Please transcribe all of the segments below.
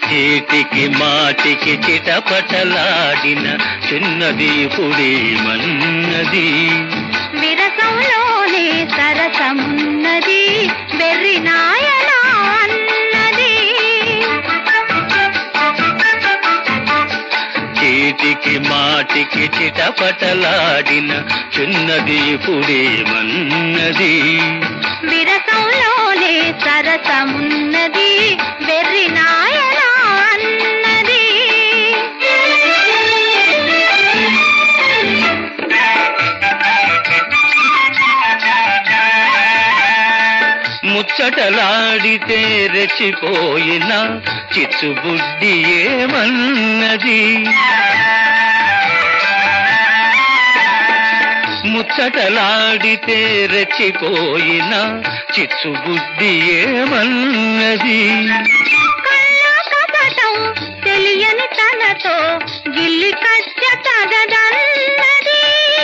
చీటికి మాటికి చిటపటలాడిన చిన్నది పుడేమన్నది విరసంలోనే సరసమున్నది వెర్రి నాయనా అన్నది చీటికి మాటికి చిటపటలాడిన చిన్నది పుడేమన్నది విరసంలోనే సరసమున్నది వెర్రి నాయనా అన్నది ముచ్చటలాడితే రెచ్చిపోయిన చిచ్చుబుడ్డి ఏమన్నది ముచ్చటలాడితే రెచ్చిపోయిన చిచ్చుబుడ్డి ఏమన్నది కళ్ళ కపటం తెలియని తనతో గిల్లి కచ్చ తగదన్నది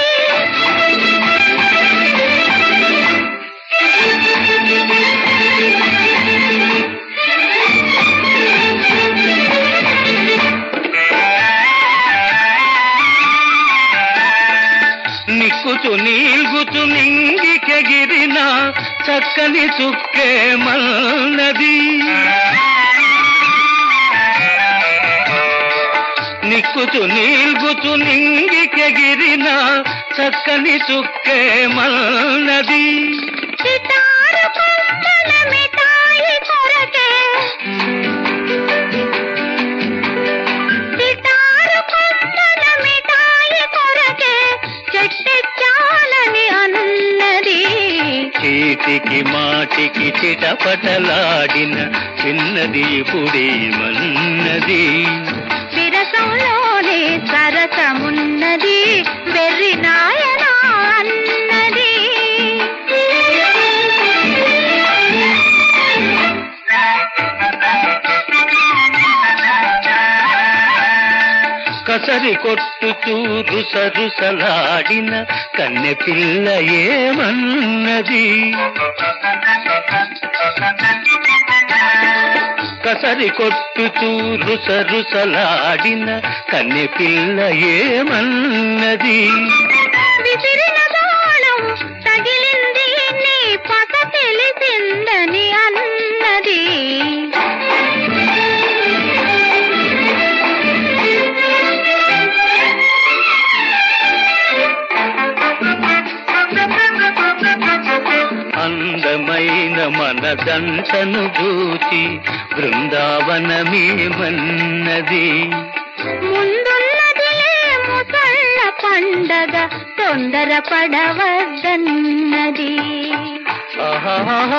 నిక్కుతు నీల్గుతు నింగికెగిరిన చక్కని చుక్కేమన్నది నిక్కుతు నీల్గుతు నింగికెగిరిన చక్కని చుక్కేమన్నది సితారు కొమ్మల మిఠాయి కొరకే సితారు కొమ్మల మిఠాయి కొరకే చెట్టెచ్చాలని అన్నది చీటికి మాటికి చిటపటలాడిన చిన్నది పుడేమన్నది విరసంలోనే సరసమున్నది వెర్రి నాయనా అన్నది కసరి కొట్టుతూ రుసరుసలాడిన కన్నె పిల్ల ఏమన్నది కసరి కొట్టుతూ రుసరుసలాడిన కన్నె పిల్ల ఏమన్నది విసిరిన బాణం తగిలింది నీ పక తెలిసిందని అన్నది అందమైన మన దంటను చూచి బృందావనమేమన్నది ముందున్నదిలే ముసళ్ళ పండగ తొందర పడవద్దన్నది ఆహాహా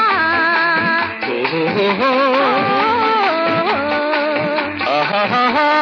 ఓహోహో ఆహాహా